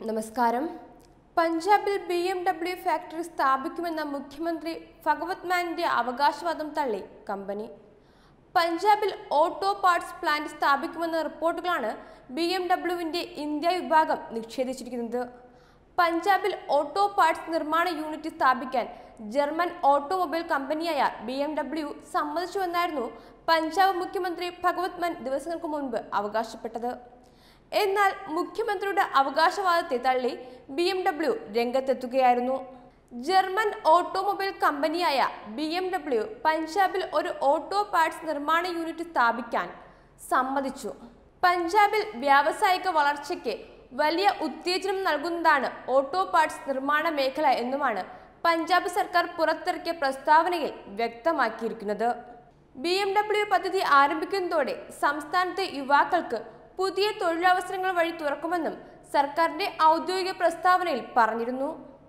നമസ്കാരം പഞ്ചാബിൽ B M W factory സ്ഥാപിക്കുമെന്ന മുഖ്യമന്ത്രി ഭഗവത് മാനിന്റെ അവകാശവാദം തള്ളി കമ്പനി പഞ്ചാബിൽ ഓട്ടോ പാർട്സ് പ്ലാന്റ് സ്ഥാപിക്കുമെന്ന റിപ്പോർട്ടുകളാണ് ബി എം ഡബ്ല്യുവിന്റെ ഇന്ത്യ വിഭാഗം നിഷേധിച്ചിരിക്കുന്നത് പഞ്ചാബിൽ ഓട്ടോ പാർട്സ് നിർമ്മാണ യൂണിറ്റ് സ്ഥാപിക്കാൻ ജർമ്മൻ ഓട്ടോമൊബൈൽ കമ്പനിയായ ബി എം ഡബ്ല്യു സമ്മതിച്ചുവെന്നായിരുന്നു പഞ്ചാബ് മുഖ്യമന്ത്രി ഭഗവത് മാൻ ദിവസങ്ങൾക്ക് മുൻപ് അവകാശപ്പെട്ടത് എന്നാൽ മുഖ്യമന്ത്രിയുടെ അവകാശവാദത്തെ തള്ളി ബി എം ഡബ്ല്യു രംഗത്തെത്തുകയായിരുന്നു ജർമ്മൻ ഓട്ടോമൊബൈൽ കമ്പനിയായ ബി എം ഡബ്ല്യു പഞ്ചാബിൽ ഒരു ഓട്ടോ പാർട്സ് നിർമ്മാണ യൂണിറ്റ് സ്ഥാപിക്കാൻ സമ്മതിച്ചു പഞ്ചാബിൽ വ്യാവസായിക വളർച്ചയ്ക്ക് വലിയ ഉത്തേജനം നൽകുന്നതാണ് ഓട്ടോ പാർട്സ് നിർമ്മാണ മേഖല എന്നുമാണ് പഞ്ചാബ് സർക്കാർ പുറത്തിറക്കിയ പ്രസ്താവനയിൽ വ്യക്തമാക്കിയിരിക്കുന്നത് ബി എം ഡബ്ല്യു പദ്ധതി ആരംഭിക്കുന്നതോടെ സംസ്ഥാനത്തെ യുവാക്കൾക്ക് പുതിയ തൊഴിലവസരങ്ങൾ വഴി തുറക്കുമെന്നും സർക്കാരിന്റെ ഔദ്യോഗിക പ്രസ്താവനയിൽ പറഞ്ഞിരുന്നു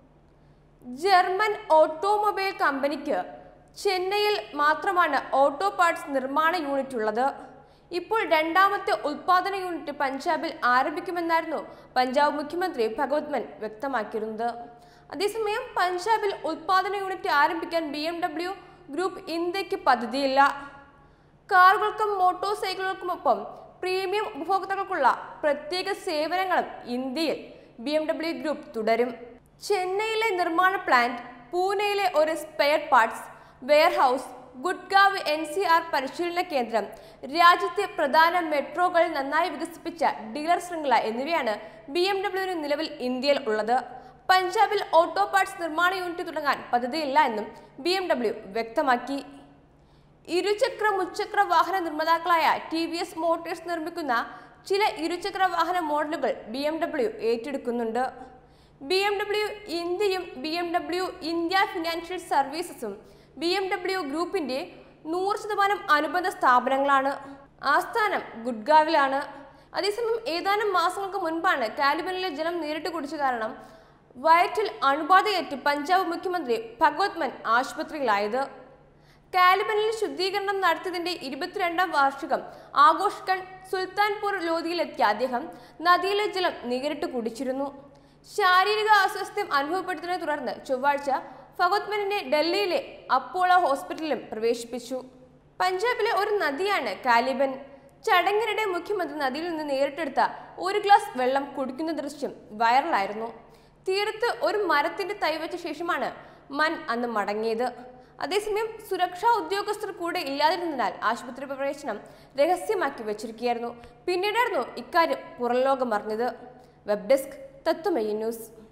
ജർമ്മൻ ഓട്ടോമൊബൈൽ കമ്പനിക്ക് ചെന്നൈയിൽ മാത്രമാണ് ഓട്ടോ പാർട്സ് നിർമ്മാണ യൂണിറ്റ് ഉള്ളത് ഇപ്പോൾ രണ്ടാമത്തെ ഉൽപാദന യൂണിറ്റ് പഞ്ചാബിൽ ആരംഭിക്കുമെന്നായിരുന്നു പഞ്ചാബ് മുഖ്യമന്ത്രി ഭഗവത് മാൻ വ്യക്തമാക്കിയിരുന്നത് അതേസമയം പഞ്ചാബിൽ ഉൽപാദന യൂണിറ്റ് ആരംഭിക്കാൻ ബി എം ഡബ്ല്യു ഗ്രൂപ്പ് ഇന്ത്യക്ക് പദ്ധതിയില്ല കാറുകൾക്കും മോട്ടോർ സൈക്കിളുകൾക്കുമൊപ്പം പ്രീമിയം ഉപഭോക്താക്കൾക്കുള്ള പ്രത്യേക സേവനങ്ങളും ഇന്ത്യയിൽ ബി എം ഡബ്ല്യു ഗ്രൂപ്പ് തുടരും ചെന്നൈയിലെ നിർമ്മാണ പ്ലാന്റ് പൂനെയിലെ ഒരു spare parts warehouse Gurgaon N C R പരിശീലന കേന്ദ്രം രാജ്യത്തെ പ്രധാന മെട്രോകൾ നന്നായി വികസിപ്പിച്ച ഡീലർ ശൃംഖല എന്നിവയാണ് ബി എം ഡബ്ല്യുവിന് നിലവിൽ ഇന്ത്യയിൽ ഉള്ളത് പഞ്ചാബിൽ ഓട്ടോ പാർട്സ് നിർമ്മാണ യൂണിറ്റ് തുടങ്ങാൻ പദ്ധതിയില്ല എന്നും ബി എം ഡബ്ല്യു വ്യക്തമാക്കി ഇരുചക്ര മുച്ചക്ര വാഹന നിർമ്മാതാക്കളായ ടി വി എസ് മോട്ടോഴ്സ് നിർമ്മിക്കുന്ന ചില ഇരുചക്ര വാഹന മോഡലുകൾ ബി എം ഡബ്ല്യു ഏറ്റെടുക്കുന്നുണ്ട് ബി എം ഡബ്ല്യു ഇന്ത്യയും B M W India financial സർവീസസും ബി എം ഡബ്ല്യു ഗ്രൂപ്പിന്റെ നൂറ് ശതമാനം അനുബന്ധ സ്ഥാപനങ്ങളാണ് ആസ്ഥാനം ഗുഡ്ഗാവിലാണ് അതേസമയം ഏതാനും മാസങ്ങൾക്ക് മുൻപാണ് കാലിബനിലെ ജലം നേരിട്ട് കുടിച്ച കാരണം വയറ്റിൽ അണുബാധയേറ്റ് പഞ്ചാബ് മുഖ്യമന്ത്രി ഭഗവത് മാൻ ആശുപത്രിയിലായത് കാലിബനിൽ ശുദ്ധീകരണം നടത്തിയതിന്റെ ഇരുപത്തിരണ്ടാം വാർഷികം ആഘോഷിക്കാൻ സുൽത്താൻപൂർ ലോധിയിലെത്തിയ അദ്ദേഹം നദിയിലെ ജലം നേരിട്ട് കുടിച്ചിരുന്നു ശാരീരിക അസ്വസ്ഥ്യം അനുഭവപ്പെടുന്നതിനെ തുടർന്ന് ചൊവ്വാഴ്ച ഫഗോത്മനെ ഡൽഹിയിലെ അപ്പോളോ ഹോസ്പിറ്റലിലും പ്രവേശിപ്പിച്ചു പഞ്ചാബിലെ ഒരു നദിയാണ് കാലിബൻ ചടങ്ങിനിടെ മുഖ്യമന്ത്രി നദിയിൽ നിന്ന് നേരിട്ടെടുത്ത ഒരു ഗ്ലാസ് വെള്ളം കുടിക്കുന്ന ദൃശ്യം വൈറലായിരുന്നു തീരത്ത് ഒരു മരത്തിന്റെ തൈ വെച്ച ശേഷമാണ് മൻ അന്ന് മടങ്ങിയത് അതേസമയം സുരക്ഷാ ഉദ്യോഗസ്ഥർ കൂടെ ഇല്ലാതിരുന്നതിനാൽ ആശുപത്രി പ്രവേശനം രഹസ്യമാക്കി വെച്ചിരിക്കുകയായിരുന്നു പിന്നീടായിരുന്നു ഇക്കാര്യം പുറംലോകം അറിഞ്ഞത് വെബ് ഡെസ്ക് തത്വമയി ന്യൂസ്